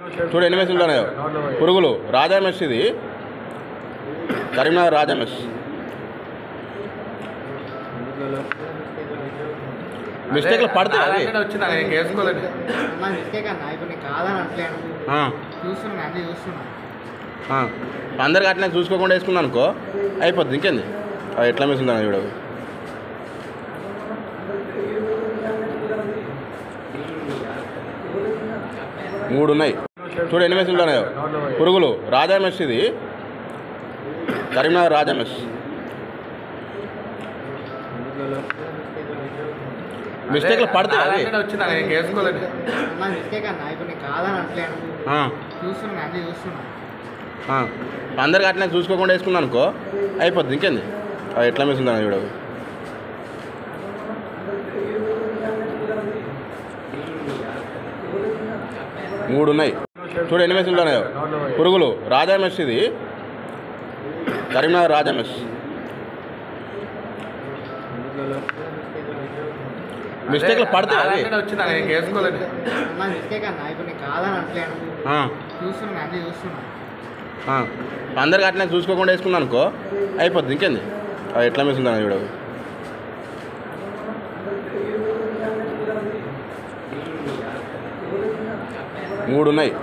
చూడు ఎన్ని మెస్సులు ఉన్నాయో పురుగులు రాజా మెస్ ఇది కరీంనగర్ రాజా మెస్ మిస్టేక్లు పడతాయి అది అలాగే వచ్చింది నేను వేసుకోలేదు నా మిస్టేక్ అన్న ఇప్పుడు నీకు కాదని అంటలేను ఆ, చూస్తున్నా అన్నీ చూస్తున్నా ఆ. అందరికి అట్లనే చూసుకోకుండా వేసుకున్నాను అనుకో అయిపోద్ది ఇంకేంది అది ఎట్లా మెస్ ఉందా చూడవు మూడు ఉన్నాయి చూడు ఎన్ని మెస్సులు ఉన్నాయో పురుగులు రాజా మెస్ ఇది కరీంనగర్ రాజా మెస్ మిస్టేక్లు పడతాయి అది అలాగే వచ్చింది నేను వేసుకోలేదు నా మిస్టేక్ అన్న ఇప్పుడు నీకు కాదని అంటలేను ఆ, చూస్తున్నా అన్నీ చూస్తున్నా ఆ. అందరికి అట్లనే చూసుకోకుండా వేసుకున్నాను అనుకో అయిపోద్ది ఇంకేంది అది ఎట్లా మెస్ ఉందా చూడవు మూడు ఉన్నాయి చూడు ఎన్ని మెస్సులు ఉన్నాయో పురుగులు రాజా మెస్ ఇది కరీంనగర్ రాజా మెస్ మిస్టేక్లు పడతాయి అది అలాగే వచ్చింది నేను వేసుకోలేదు నా మిస్టేక్ అన్న ఇప్పుడు నీకు కాదని అంటలేను ఆ, చూస్తున్నా అన్నీ చూస్తున్నా ఆ. అందరికి అట్లనే చూసుకోకుండా వేసుకున్నాను అనుకో అయిపోద్ది ఇంకేంది అది ఎట్లా మెస్ ఉందా చూడవు మూడు ఉన్నాయి